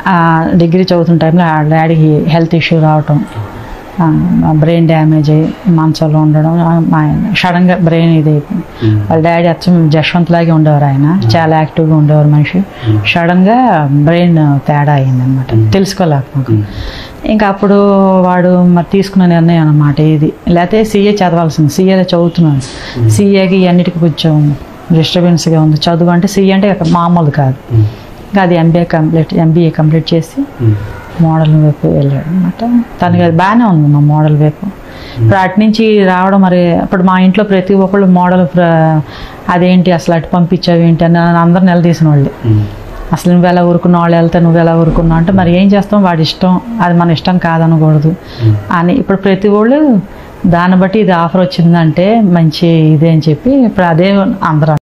ఆ, డిగ్రీ చదువుతున్న టైంలో ఆ డాడీకి హెల్త్ ఇష్యూ రావటం బ్రెయిన్ డ్యామేజ్ అయ్యి మంచంలో ఉండడం సడన్గా బ్రెయిన్ ఇది అయిపోయింది వాళ్ళ డాడీ అచ్చం జశ్వంత్ లాగే ఉండేవారు ఆయన చాలా యాక్టివ్గా ఉండేవారు మనిషి సడన్గా బ్రెయిన్ తేడా అయిందనమాట తెలుసుకోలేకపోతే ఇంకా అప్పుడు వాడు మరి తీసుకున్న నిర్ణయం అనమాట ఇది లేకపోతే సీఏ చదవాల్సింది సీఏలో చదువుతున్నాను సీఏకి అన్నిటికీ కొంచెం డిస్టర్బెన్స్గా ఉంది చదువు అంటే సీఏ అంటే ఇక మామూలు కాదు ఇంకా అది ఎంబీఏ కంప్లీట్ ఎంబీఏ కంప్లీట్ చేసి మోడల్ వైపు వెళ్ళాడు అనమాట తనకి అది బాగానే ఉంది మా మోడల్ వైపు ఇప్పుడు అటు నుంచి రావడం మరి ఇప్పుడు మా ఇంట్లో ప్రతి ఒక్కళ్ళు మోడల్ అదేంటి అసలు అటు పంపించావు ఏంటి అని అందరు నిలదీసిన వాళ్ళు అసలు నువ్వు ఎలా ఊరుకున్న వాళ్ళు వెళ్తే నువ్వు ఎలా ఊరుకున్నావు అంటే మరి ఏం చేస్తాం వాడి ఇష్టం అది మన ఇష్టం కాదనకూడదు అని ఇప్పుడు ప్రతి వాళ్ళు దాన్ని బట్టి ఇది ఆఫర్ వచ్చిందంటే మంచి ఇదే అని చెప్పి ఇప్పుడు అదే అందరూ